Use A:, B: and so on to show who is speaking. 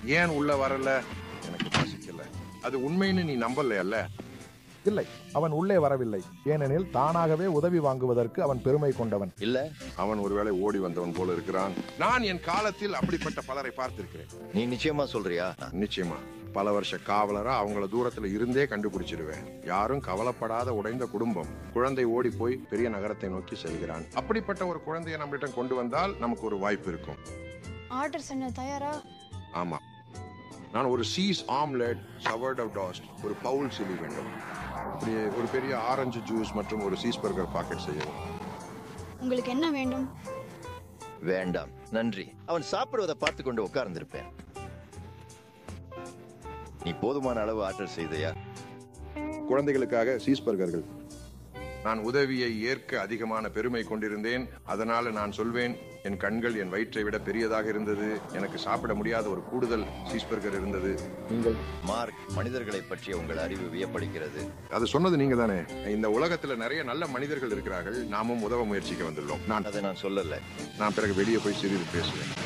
A: ஏன் உள்ள வரல எனக்கு பசிக்கல அது உண்மைன்னு நீ நம்பலையல்ல
B: இல்லை அவன் உள்ளே வரவில்லை ஏனெனில் தானாகவே உதவி வாங்குவதற்கு அவன் பெருமை கொண்டவன்
C: இல்ல
A: அவன் ஒருவேளை ஓடி வந்தவன் போல இருக்கிறான் நான் என் காலத்தில் அப்படிப்பட்ட பலரை பார்த்திருக்கிறேன்
C: நீ நிச்சயமா சொல்றியா
A: நிச்சயமா பல வருஷ காவலரா அவங்கள தூரத்துல இருந்தே கண்டுபிடிச்சிடுவேன் யாரும் கவலைப்படாத உடைந்த குடும்பம் குழந்தை ஓடி போய் பெரிய நகரத்தை நோக்கி செல்கிறான் அப்படிப்பட்ட ஒரு குழந்தையை நம்மளிடம் கொண்டு வந்தால் நமக்கு ஒரு வாய்ப்பு இருக்கும்
D: ஆர்டர் சொன்ன தயாரா
A: ஆமா நான் ஒரு cheese omelette sort of toast ஒரு பவுல் சில்லி வேண்டும் அப்படியே ஒரு பெரிய ஆரஞ்சு ஜூஸ் மற்றும் ஒரு சீஸ் பர்கர் பாக்கெட் செய்யவும்
D: உங்களுக்கு என்ன வேண்டும்
C: வேண்டாம் நன்றி அவன் சாப்பிடுவதை பார்த்து கொண்டு உட்கார்ந்திருப்பேன் நீ போதுமான அளவு ஆற்றல் செய்தையா
A: குழந்தைகளுக்காக சீஸ் பர்கர்கள் நான் உதவியை ஏற்க அதிகமான பெருமை கொண்டிருந்தேன் அதனால நான் சொல்வேன் என் கண்கள் என் வயிற்றை விட பெரியதாக இருந்தது எனக்கு சாப்பிட முடியாத ஒரு கூடுதல் சீஸ் பர்கர் இருந்தது
B: நீங்கள்
C: மார்க் மனிதர்களை பற்றிய உங்கள் அறிவு வியப்பளிக்கிறது
A: அது சொன்னது நீங்க தானே இந்த உலகத்துல நிறைய நல்ல மனிதர்கள் இருக்கிறார்கள் நாமும் உதவ முயற்சிக்க வந்துள்ளோம் நான்
C: அதை நான் சொல்லல
A: நான் பிறகு வெளியே போய் சிறிது பேசுவேன்